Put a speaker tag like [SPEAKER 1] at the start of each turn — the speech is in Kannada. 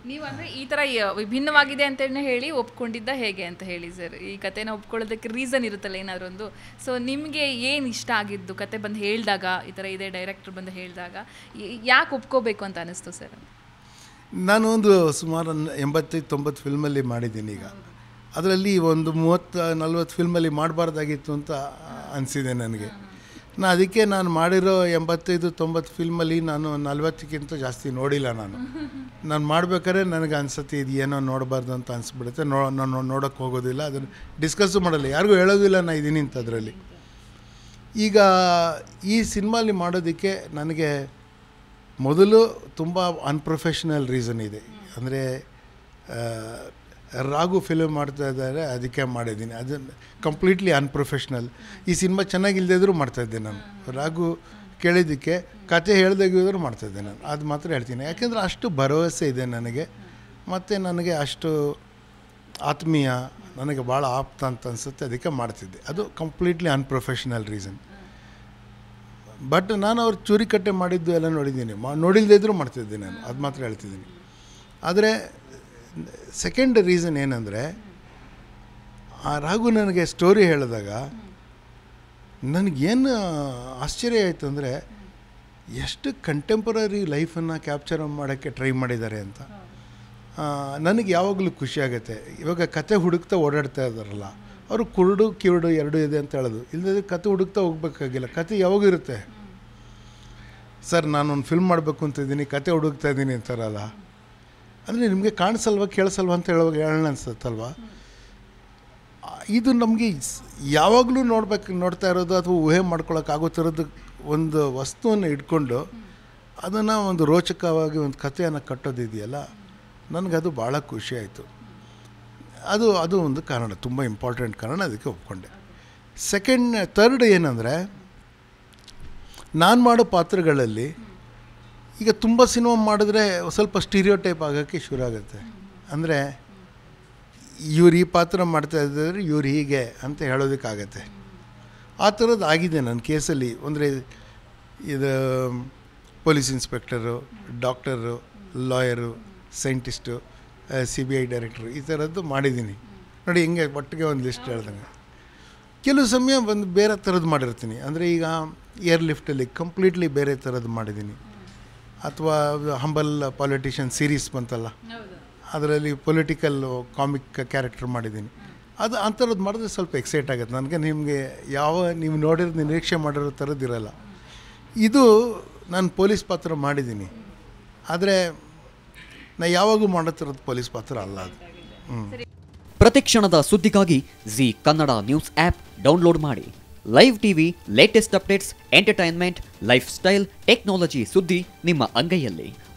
[SPEAKER 1] ನೀವು ಅಂದರೆ ಈ ಥರ ಯ- ವಿಭಿನ್ನವಾಗಿದೆ ಅಂತೇಳಿ ಹೇಳಿ ಒಪ್ಕೊಂಡಿದ್ದ ಹೇಗೆ ಅಂತ ಹೇಳಿ ಸರ್ ಈ ಕತೆನ ಒಪ್ಕೊಳ್ಳೋದಕ್ಕೆ ರೀಸನ್ ಇರುತ್ತಲ್ಲ ಏನಾದರೂ ಒಂದು ಸೊ ನಿಮಗೆ ಏನು ಇಷ್ಟ ಆಗಿದ್ದು ಕತೆ ಬಂದು ಹೇಳಿದಾಗ ಈ ಥರ ಇದೆ ಡೈರೆಕ್ಟರ್ ಬಂದು ಹೇಳಿದಾಗ ಯಾಕೆ ಒಪ್ಕೋಬೇಕು ಅಂತ ಅನಿಸ್ತು ಸರ್
[SPEAKER 2] ನಾನು ಒಂದು ಸುಮಾರು ನ- ಎಂಬತ್ತೈದು ತೊಂಬತ್ತು ಫಿಲ್ಮಲ್ಲಿ ಮಾಡಿದ್ದೀನಿ ಈಗ ಅದರಲ್ಲಿ ಒಂದು ಮೂವತ್ತು ನಲ್ವತ್ತು ಫಿಲ್ಮಲ್ಲಿ ಮಾಡಬಾರ್ದಾಗಿತ್ತು ಅಂತ ಅನಿಸಿದೆ ನನಗೆ ನಾ ಅದಕ್ಕೆ ನಾನು ಮಾಡಿರೋ ಎಂಬತ್ತೈದು ತೊಂಬತ್ತು ಫಿಲ್ಮಲ್ಲಿ ನಾನು ನಲ್ವತ್ತಕ್ಕಿಂತ ಜಾಸ್ತಿ ನೋಡಿಲ್ಲ ನಾನು ನಾನು ಮಾಡ್ಬೇಕಾದ್ರೆ ನನಗೆ ಅನ್ಸುತ್ತೆ ಇದು ಏನೋ ನೋಡಬಾರ್ದು ಅಂತ ಅನಿಸ್ಬಿಡುತ್ತೆ ನೋ ನಾನು ನೋಡೋಕ್ಕೆ ಹೋಗೋದಿಲ್ಲ ಅದನ್ನು ಡಿಸ್ಕಸ್ಸು ಮಾಡಲ್ಲ ಯಾರಿಗೂ ಹೇಳೋದಿಲ್ಲ ನಾ ಇದ್ದೀನಿ ಅಂತ ಅದರಲ್ಲಿ ಈಗ ಈ ಸಿನಿಮಾಲಿ ಮಾಡೋದಕ್ಕೆ ನನಗೆ ಮೊದಲು ತುಂಬ ಅನ್ಪ್ರೊಫೆಷ್ನಲ್ ರೀಸನ್ ಇದೆ ಅಂದರೆ ರಾಗು ಫಿಲ್ಮ್ ಮಾಡ್ತಾ ಇದ್ದಾರೆ ಅದಕ್ಕೆ ಮಾಡಿದ್ದೀನಿ ಅದು ಕಂಪ್ಲೀಟ್ಲಿ ಅನ್ಪ್ರೊಫೆಷ್ನಲ್ ಈ ಸಿನಿಮಾ ಚೆನ್ನಾಗಿಲ್ಲದಿದ್ರೂ ಮಾಡ್ತಾಯಿದ್ದೆ ನಾನು ರಾಗು ಕೇಳಿದ್ದಕ್ಕೆ ಕತೆ ಹೇಳ್ದಾಗಿದ್ರು ಮಾಡ್ತಾಯಿದ್ದೆ ನಾನು ಅದು ಮಾತ್ರ ಹೇಳ್ತೀನಿ ಯಾಕೆಂದರೆ ಅಷ್ಟು ಭರವಸೆ ಇದೆ ನನಗೆ ಮತ್ತು ನನಗೆ ಅಷ್ಟು ಆತ್ಮೀಯ ನನಗೆ ಭಾಳ ಆಪ್ತ ಅಂತ ಅನಿಸುತ್ತೆ ಅದಕ್ಕೆ ಮಾಡ್ತಿದ್ದೆ ಅದು ಕಂಪ್ಲೀಟ್ಲಿ ಅನ್ಪ್ರೊಫೆಷ್ನಲ್ ರೀಸನ್ ಬಟ್ ನಾನು ಅವ್ರು ಚೂರಿಕಟ್ಟೆ ಮಾಡಿದ್ದು ಎಲ್ಲ ನೋಡಿದ್ದೀನಿ ಮಾ ನೋಡಿಲ್ಲದೆ ಇದ್ದರೂ ಮಾಡ್ತಿದ್ದೆ ನಾನು ಅದು ಮಾತ್ರ ಹೇಳ್ತಿದ್ದೀನಿ ಆದರೆ ಸೆಕೆಂಡ್ ರೀಸನ್ ಏನಂದರೆ ಆ ರಾಘು ನನಗೆ ಸ್ಟೋರಿ ಹೇಳಿದಾಗ ನನಗೇನು ಆಶ್ಚರ್ಯ ಆಯಿತು ಅಂದರೆ ಎಷ್ಟು ಕಂಟೆಂಪರರಿ ಲೈಫನ್ನು ಕ್ಯಾಪ್ಚರ್ ಮಾಡೋಕ್ಕೆ ಟ್ರೈ ಮಾಡಿದ್ದಾರೆ ಅಂತ ಆ, ನನಗೆ ಯಾವಾಗಲೂ ಖುಷಿ ಆಗುತ್ತೆ ಇವಾಗ ಕತೆ ಹುಡುಕ್ತಾ ಓಡಾಡ್ತಾ ಇದ್ದಾರಲ್ಲ ಅವರು ಕುರುಡು ಕಿರುಡು ಎರಡೂ ಇದೆ ಅಂತ ಹೇಳೋದು ಇಲ್ಲದೆ ಕತೆ ಹುಡುಕ್ತಾ ಹೋಗ್ಬೇಕಾಗಿಲ್ಲ ಕತೆ ಯಾವಾಗ ಇರುತ್ತೆ ಸರ್ ನಾನೊಂದು ಫಿಲ್ಮ್ ಮಾಡಬೇಕು ಅಂತ ಇದ್ದೀನಿ ಕತೆ ಹುಡುಕ್ತಾ ಇದ್ದೀನಿ ಅಂತಾರಲ್ಲ ಅಂದರೆ ನಿಮಗೆ ಕಾಣಿಸಲ್ವ ಕೇಳಿಸಲ್ವ ಅಂತ ಹೇಳುವಾಗ ಹೇಳೋಣ ಅನ್ಸುತ್ತಲ್ವ ಆ, ಇದು ನಮಗೆ ಯಾವಾಗಲೂ ನೋಡ್ಬೇಕು ನೋಡ್ತಾ ಇರೋದು ಅಥವಾ ಊಹೆ ಮಾಡ್ಕೊಳಕ್ಕಾಗೋ ಥರದ್ದು ಒಂದು ವಸ್ತುವನ್ನು ಇಟ್ಕೊಂಡು ಅದನ್ನು ಒಂದು ರೋಚಕವಾಗಿ ಒಂದು ಕಥೆಯನ್ನು ಕಟ್ಟೋದಿದೆಯಲ್ಲ ನನಗದು ಭಾಳ ಖುಷಿ ಆಯಿತು ಅದು ಅದು ಒಂದು ಕಾರಣ ತುಂಬ ಇಂಪಾರ್ಟೆಂಟ್ ಕಾರಣ ಅದಕ್ಕೆ ಒಪ್ಕೊಂಡೆ ಸೆಕೆಂಡ್ ತರ್ಡ್ ಏನಂದರೆ ನಾನು ಮಾಡೋ ಪಾತ್ರಗಳಲ್ಲಿ ಈಗ ತುಂಬ ಸಿನಿಮಾ ಮಾಡಿದ್ರೆ ಸ್ವಲ್ಪ ಸ್ಟೀರಿಯೋ ಟೈಪ್ ಆಗೋಕ್ಕೆ ಶುರು ಆಗುತ್ತೆ ಅಂದರೆ ಇವ್ರು ಈ ಪಾತ್ರ ಮಾಡ್ತಾ ಇದ್ದಾರೆ ಇವ್ರು ಹೀಗೆ ಅಂತ ಹೇಳೋದಕ್ಕಾಗತ್ತೆ ಆ ಥರದ್ದು ಆಗಿದೆ ನನ್ನ ಕೇಸಲ್ಲಿ ಅಂದರೆ ಇದು police inspector doctor lawyer scientist C B I director ಈ ಥರದ್ದು ಮಾಡಿದ್ದೀನಿ ನೋಡಿ ಹಿಂಗೆ ಒಟ್ಟಿಗೆ ಒಂದು ಲಿಸ್ಟ್ ಹೇಳ್ದಂಗೆ ಕೆಲವು ಸಮಯ ಒಂದು ಬೇರೆ ಥರದ್ದು ಮಾಡಿರ್ತೀನಿ ಅಂದರೆ ಈಗ ಏರ್ ಲಿಫ್ಟಲ್ಲಿ ಕಂಪ್ಲೀಟ್ಲಿ ಬೇರೆ ಥರದ್ದು ಮಾಡಿದ್ದೀನಿ ಅಥವಾ ಹಂಬಲ್ ಪಾಲಿಟಿಷಿಯನ್ ಸೀರೀಸ್ ಬಂತಲ್ಲ ಅದರಲ್ಲಿ ಪೊಲಿಟಿಕಲ್ ಕಾಮಿಕ್ ಕ್ಯಾರೆಕ್ಟರ್ ಮಾಡಿದ್ದೀನಿ ಅದು ಅಂಥರದ್ದು ಮಾಡಿದ್ರೆ ಸ್ವಲ್ಪ ಎಕ್ಸೈಟ್ ಆಗುತ್ತೆ ನನಗೆ ನಿಮಗೆ ಯಾವ ನೀವು ನೋಡಿರೋ ನಿರೀಕ್ಷೆ ಮಾಡಿರೋ ಥರದ್ದು ಇರಲ್ಲ ಇದು ನಾನು ಪೊಲೀಸ್ ಪಾತ್ರ ಮಾಡಿದ್ದೀನಿ ಆದರೆ ನಾ ಯಾವಾಗೂ ಮಾಡೋ ಥರದ್ದು ಪೊಲೀಸ್ ಪಾತ್ರ ಅಲ್ಲ ಅದು ಹ್ಞೂ
[SPEAKER 3] ಪ್ರತಿಕ್ಷಣದ ಸುದ್ದಿಗಾಗಿ Zee Kannada news app download ಮಾಡಿ live TV latest updates entertainment lifestyle technology ಸುದ್ದಿ ನಿಮ್ಮ ಅಂಗೈಯಲ್ಲಿ